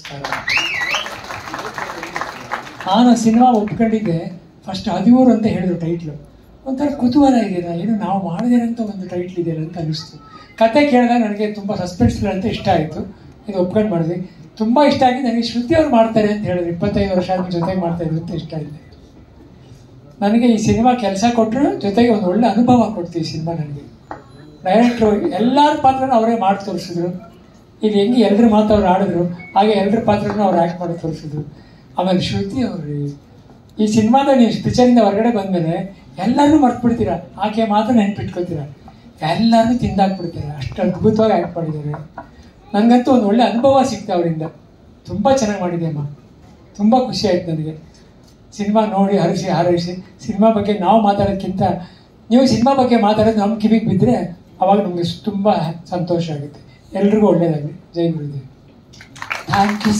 ನಮಸ್ಕಾರ ನಾನು cinema ಒಪ್ಕೊಂಡಿದ್ದೆ first ಹದಿಮೂರು ಅಂತ ಹೇಳಿದ್ರು ಟೈಟ್ಲು ಒಂಥರ ಕುತೂಹಲ ಇದೆಯಲ್ಲ ಏನು ನಾವು ಮಾಡಿದಿರಂತ ಒಂದು ಟೈಟ್ಲ್ ಇದೆಯಲ್ಲ ಅಂತ ಅನಿಸ್ತು ಕತೆ ಕೇಳಿದಾಗ ನನಗೆ ತುಂಬ ಸಸ್ಪೆನ್ಸ್ಗಳು ಅಂತ ಇಷ್ಟ ಆಯಿತು ಇದು ಒಪ್ಕೊಂಡು ಮಾಡಿದ್ವಿ ತುಂಬ ಇಷ್ಟ ಆಗಿ ನನಗೆ ಶ್ರುತಿ ಅವ್ರು ಮಾಡ್ತಾರೆ ಅಂತ ಹೇಳಿದ್ರು ಇಪ್ಪತ್ತೈದು ವರ್ಷ ಆದ್ಮೇಲೆ ಜೊತೆಗೆ ಮಾಡ್ತಾ ಇದ್ರು ಅಂತ ಇಷ್ಟ ಆಗಿದೆ ನನಗೆ ಈ ಸಿನಿಮಾ ಕೆಲಸ ಕೊಟ್ಟರು ಜೊತೆಗೆ ಒಂದು ಒಳ್ಳೆ ಅನುಭವ ಕೊಡ್ತು ಈ ಸಿನಿಮಾ ನನಗೆ ಡೈರೆಕ್ಟ್ರು ಎಲ್ಲರ ಪಾತ್ರನ ಅವರೇ ಮಾಡಿ ತೋರಿಸಿದ್ರು ಈಗ ಹೆಂಗೆ ಎಲ್ಲರ ಮಾತು ಅವ್ರು ಆಡಿದ್ರು ಹಾಗೆ ಎಲ್ಲರ ಪಾತ್ರನೂ ಅವ್ರು ಆ್ಯಕ್ಟ್ ಮಾಡಿ ತೋರಿಸಿದ್ರು ಆಮೇಲೆ ಶ್ರುತಿ ಅವರು ಈ ಸಿನಿಮಾದ ನೀವು ಪಿಕ್ಚರಿಂದ ಹೊರಗಡೆ ಬಂದಮೇಲೆ ಎಲ್ಲರೂ ಮರ್ತ್ಬಿಡ್ತೀರಾ ಆಕೆ ಮಾತ್ರ ನೆನ್ಪಿಟ್ಕೊತೀರ ಎಲ್ಲರೂ ತಿಂದಾಕ್ಬಿಡ್ತೀರ ಅಷ್ಟು ಅದ್ಭುತವಾಗಿ ಆ್ಯಕ್ಟ್ ಮಾಡಿದ್ದಾರೆ ನನಗಂತೂ ಒಂದು ಒಳ್ಳೆ ಅನುಭವ ಸಿಕ್ತು ಅವರಿಂದ ತುಂಬ ಚೆನ್ನಾಗಿ ಮಾಡಿದೆ ಅಮ್ಮ ತುಂಬ ಖುಷಿ ಆಯ್ತು ನನಗೆ ಸಿನಿಮಾ ನೋಡಿ ಹರಿಸಿ ಹಾರೈಸಿ ಸಿನಿಮಾ ಬಗ್ಗೆ ನಾವು ಮಾತಾಡೋದಕ್ಕಿಂತ ನೀವು ಸಿನಿಮಾ ಬಗ್ಗೆ ಮಾತಾಡೋದು ನಮ್ಮ ಕಿವಿಗೆ ಬಿದ್ದರೆ ಅವಾಗ ನಮಗೆ ತುಂಬ ಸಂತೋಷ ಆಗುತ್ತೆ ಎಲ್ರಿಗೂ ಒಳ್ಳೆಯದಾಗಲಿ ಜೈ ಗುರುದೇವ್ ಥ್ಯಾಂಕ್ ಯು